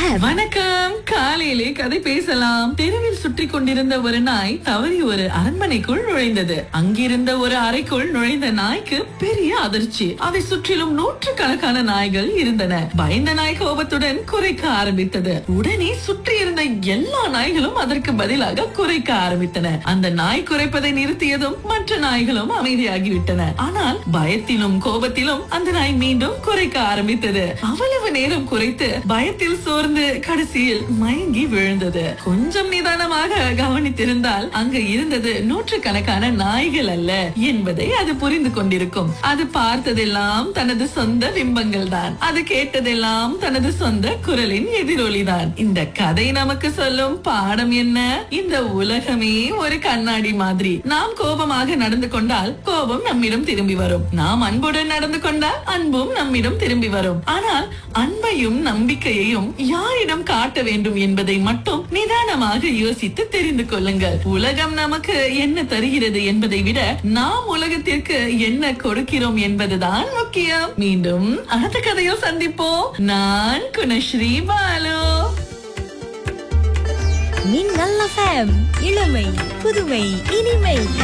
fame வணக்கம் காலையிலே கதை பேசலாம் தெருவில் சுற்றி கொண்டிருந்த ஒரு நாய் தவறி ஒரு அரண்மனைக்குள் நுழைந்தது அங்கிருந்த ஒரு அறைக்குள் நுழைந்த நாய்க்கு பெரிய அதிர்ச்சி அதை சுற்றிலும் நூற்றுக்கணக்கான நாய்கள் இருந்தன பயந்த நாய் கோபத்துடன் குறைக்க ஆரம்பித்தது உடனே சுற்றி இருந்த எல்லா நாய்களும் அதற்கு பதிலாக குறைக்க ஆரம்பித்தன அந்த நாய் குறைப்பதை நிறுத்தியதும் மற்ற நாய்களும் அமைதியாகிவிட்டன ஆனால் பயத்திலும் கோபத்திலும் அந்த நாய் மீண்டும் குறைக்க ஆரம்பித்தது அவ்வளவு நேரம் குறைத்து பயத்தில் சோர்ந்து கடைசியில் மயங்கி விழுந்தது கொஞ்சம் நிதானமாக கவனித்திருந்தால் அங்கு இருந்தது நூற்றுக்கணக்கான நாய்கள் அல்ல என்பதை அது புரிந்து கொண்டிருக்கும் அது பார்த்ததெல்லாம் தனது சொந்த பிம்பங்கள் தான் அது கேட்டதெல்லாம் தனது சொந்த குரலின் எதிரொலிதான் இந்த கதை நமக்கு சொல்லும் பாடம் என்ன இந்த உலகமே ஒரு கண்ணாடி மாதிரி நாம் கோபமாக நடந்து கொண்டால் கோபம் நம்மிடம் திரும்பி வரும் நாம் அன்புடன் நடந்து கொண்டால் அன்பும் நம்மிடம் திரும்பி வரும் ஆனால் அன்பையும் நம்பிக்கையையும் யாரிடம் காட்ட வேண்டும் என்பதை மட்டும் நிதானமாக யோசித்து தெரிந்து கொள்ளுங்கள் உலகம் நமக்கு என்ன தருகிறது என்பதை விட நாம் உலகத்திற்கு என்ன கொடுக்கிறோம் என்பதுதான் முக்கியம் மீண்டும் அடுத்த கதையில் சந்திப்போம் நான் குணஸ்ரீ பாலு மின்னல் ஃபேம் இளமை புதுமை இனிமை